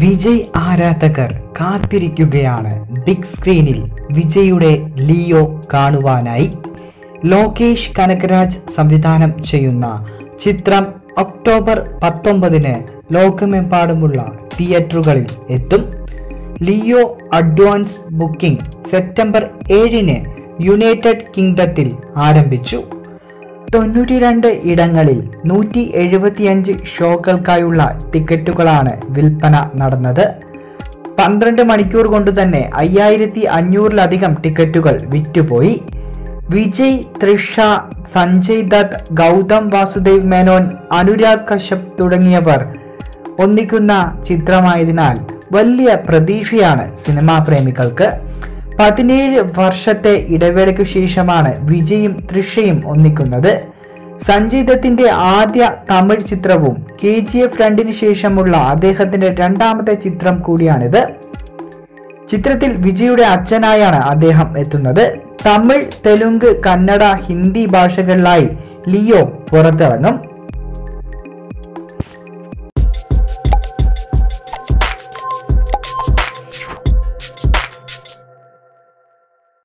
വിജയ് ആരാധകർ കാത്തിരിക്കുകയാണ് ബിഗ് സ്ക്രീനിൽ വിജയുടെ ലിയോ കാണുവാനായി ലോകേഷ് കനകരാജ് സംവിധാനം ചെയ്യുന്ന ചിത്രം ഒക്ടോബർ പത്തൊമ്പതിന് ലോകമെമ്പാടുമുള്ള തിയേറ്ററുകളിൽ എത്തും ലിയോ അഡ്വാൻസ് ബുക്കിംഗ് സെപ്റ്റംബർ ഏഴിന് യുണൈറ്റഡ് കിങ്ഡത്തിൽ ആരംഭിച്ചു തൊണ്ണൂറ്റി രണ്ട് ഇടങ്ങളിൽ നൂറ്റി എഴുപത്തിയഞ്ച് ഷോകൾക്കായുള്ള ടിക്കറ്റുകളാണ് വിൽപ്പന നടന്നത് പന്ത്രണ്ട് മണിക്കൂർ കൊണ്ട് തന്നെ അയ്യായിരത്തി അഞ്ഞൂറിലധികം ടിക്കറ്റുകൾ വിറ്റുപോയി വിജയ് തൃഷ സഞ്ജയ് ദത്ത് ഗൗതം വാസുദേവ് മേനോൻ അനുരാഗ് കശ്യപ് തുടങ്ങിയവർ ഒന്നിക്കുന്ന ചിത്രമായതിനാൽ വലിയ പ്രതീക്ഷയാണ് സിനിമാ പ്രേമികൾക്ക് പതിനേഴ് വർഷത്തെ ഇടവേളയ്ക്കു ശേഷമാണ് വിജയും തൃഷയും ഒന്നിക്കുന്നത് സഞ്ജയ് ദത്തിന്റെ ആദ്യ തമിഴ് ചിത്രവും കെ ജി എഫ് രണ്ടിന് ശേഷമുള്ള അദ്ദേഹത്തിന്റെ രണ്ടാമത്തെ ചിത്രം കൂടിയാണിത് ചിത്രത്തിൽ വിജയുടെ അച്ഛനായാണ് അദ്ദേഹം എത്തുന്നത് തമിഴ് തെലുങ്ക് കന്നഡ ഹിന്ദി ഭാഷകളിലായി ലിയോ പുറത്തിറങ്ങും